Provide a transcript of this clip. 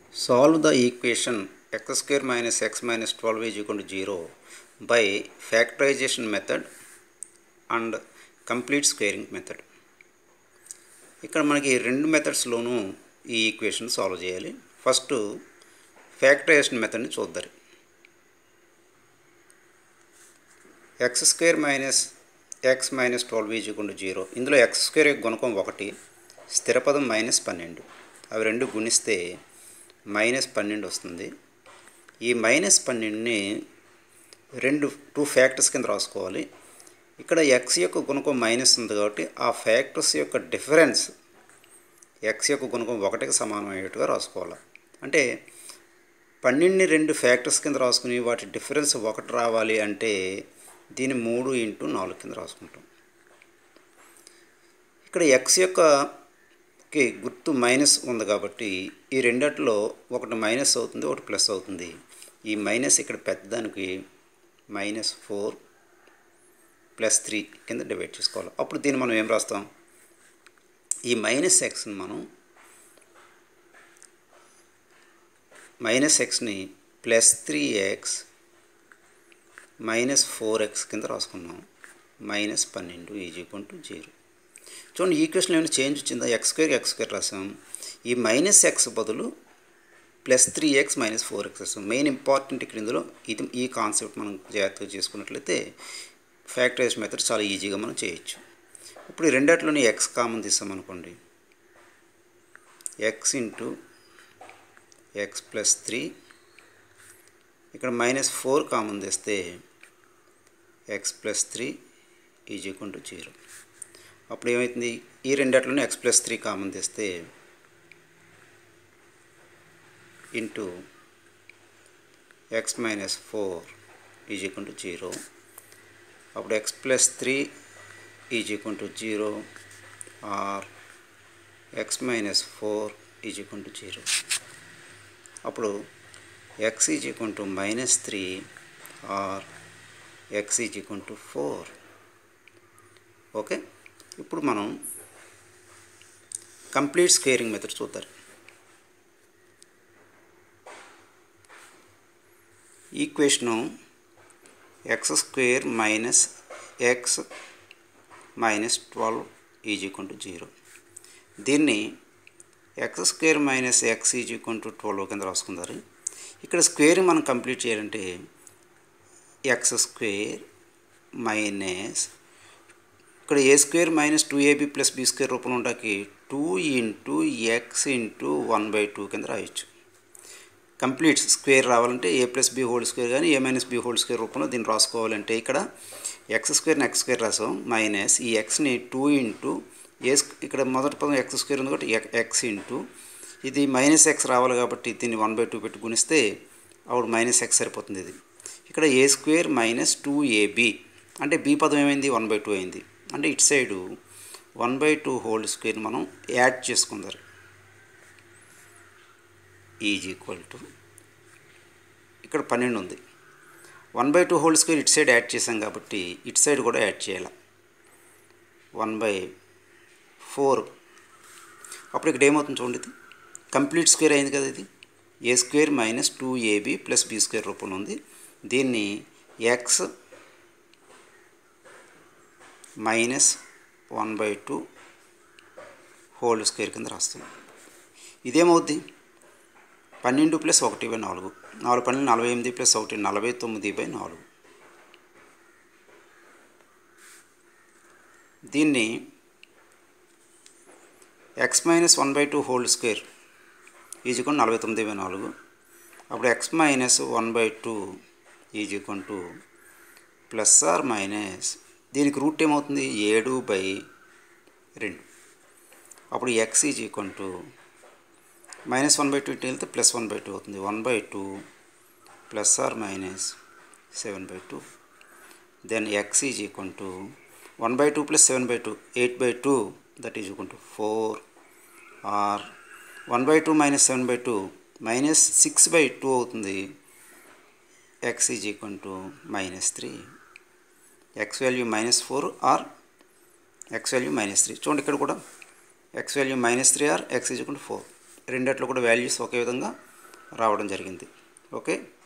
Solve the equation x square minus x minus 12 is equal to 0 by factorization method and complete squaring method. ఇక్కడ మనకి రెండు మెథడ్స్లోనూ ఈ equation solve చేయాలి first factorization మెథడ్ని చూద్దారు X square minus X minus twelve is equal zero ఇందులో X square యొక్క గుణకం ఒకటి స్థిరపదం మైనస్ పన్నెండు అవి రెండు గుణిస్తే మైనస్ పన్నెండు వస్తుంది ఈ మైనస్ పన్నెండుని రెండు టూ ఫ్యాక్టర్స్ కింద రాసుకోవాలి ఇక్కడ ఎక్స్ యొక్క గుణకం మైనస్ ఉంది కాబట్టి ఆ ఫ్యాక్టర్స్ యొక్క డిఫరెన్స్ ఎక్స్ యొక్క గుణకం ఒకటికి సమానం అయ్యేట్టుగా రాసుకోవాలి అంటే పన్నెండుని రెండు ఫ్యాక్టర్స్ కింద రాసుకుని వాటి డిఫరెన్స్ ఒకటి రావాలి అంటే దీన్ని మూడు ఇంటూ నాలుగు కింద రాసుకుంటాం ఇక్కడ ఎక్స్ యొక్క కి గుర్తు మైనస్ ఉంది కాబట్టి ఈ రెండిట్లో ఒకటి మైనస్ అవుతుంది ఒకటి ప్లస్ అవుతుంది ఈ మైనస్ ఇక్కడ పెద్దదానికి మైనస్ ఫోర్ ప్లస్ త్రీ కింద డివైడ్ చేసుకోవాలి అప్పుడు దీన్ని మనం ఏం రాస్తాం ఈ మైనస్ ఎక్స్ని మనం మైనస్ ఎక్స్ని plus three X minus four X కింద రాసుకున్నాం మైనస్ పన్నెండు ఈజీ టు జీరో చూడండి ఈక్వేషన్ ఏమైనా చేంజ్ వచ్చిందా ఎక్స్ స్క్వేర్ ఎక్స్ స్క్వేర్ రాసాం ఈ మైనస్ ఎక్స్ బదులు plus three X minus four X రాసాం మెయిన్ ఇంపార్టెంట్ ఇక్కడ ఇందులో ఇది ఈ కాన్సెప్ట్ మనం జాగ్రత్తగా చేసుకున్నట్లయితే ఫ్యాక్టరైజ్ మెథడ్ చాలా ఈజీగా మనం చేయొచ్చు ఇప్పుడు ఈ రెండిట్లోని ఎక్స్ కామన్ తీసామనుకోండి X into X plus three ఇక్కడ మైనస్ ఫోర్ కామన్ తెస్తే X plus three is equal to zero అప్పుడు ఏమవుతుంది ఈ రెండిట్లోనే ఎక్స్ ప్లస్ త్రీ కామన్ తెస్తే into X minus four is equal to zero అప్పుడు X plus three is equal to zero or X minus four is equal to zero అప్పుడు X is equal to minus three or X is equal to four okay ఇప్పుడు మనం complete squaring method చూద్దాం equation X square minus X minus twelve is equal to zero దీన్ని X square minus X is equal to twelve కింద రాసుకుంటారు ఇక్కడ square మనం complete చేయాలంటే X square minus ఇక్కడ A square minus two AB plus B square రూపంలో ఉండకి two into X into one by two కింద రాయొచ్చు కంప్లీట్ స్క్వేర్ రావాలంటే A plus B whole square కానీ A minus B whole square రూపంలో దీన్ని రాసుకోవాలంటే ఇక్కడ ఎక్స్ స్క్వేర్ని ఎక్స్ స్క్వేర్ రాసాం మైనస్ ఈ ఎక్స్ని టూ ఇంటూ ఏ ఇక్కడ మొదటి పదం ఎక్స్ స్క్వేర్ ఉంది కాబట్టి ఎక్స్ ఇంటూ ఇది మైనస్ ఎక్స్ రావాలి కాబట్టి దీన్ని వన్ బై టూ పెట్టి గుణిస్తే అప్పుడు మైనస్ ఎక్స్ సరిపోతుంది ఇది ఇక్కడ A square minus two AB అంటే బి పదం ఏమైంది వన్ బై టూ అయింది అంటే ఇటు side one by two whole square మనం యాడ్ చేసుకుందాం ఈజ్ ఈక్వల్ టు ఇక్కడ పన్నెండు ఉంది one by two whole square ఇటు సైడ్ యాడ్ చేసాం కాబట్టి ఇటు సైడ్ కూడా యాడ్ చేయాలి వన్ బై ఫోర్ అప్పుడు ఇక్కడ ఏమవుతుంది చూడండి ఇది కంప్లీట్ స్క్వేర్ అయింది కదా ఇది A square minus two AB plus B square రూపంలో ఉంది దీన్ని X minus one by two whole square కింద రాస్తుంది ఇదేమవుద్ది పన్నెండు ప్లస్ ఒకటి బై నాలుగు నాలుగు పన్నెండు నలభై ఎనిమిది ప్లస్ ఒకటి నలభై తొమ్మిది బై నాలుగు దీన్ని X minus one by two whole square equal నలభై తొమ్మిది బై నాలుగు అప్పుడు x minus one by two equal to plus or minus దీనికి రూట్ ఏమవుతుంది ఏడు బై రెండు అప్పుడు X is equal to minus one by two ఇటు వెళ్తే ప్లస్ వన్ బై టూ అవుతుంది one by two plus or minus seven by two then x is equal to one by two plus seven by two eight by two that is equal to four or one by two minus seven by two minus six by two అవుతుంది x is equal to minus three x value minus four or x value minus three చూడండి ఇక్కడ కూడా x value minus three or X is equal to four రెండిట్లో కూడా values ఒకే విధంగా రావడం జరిగింది okay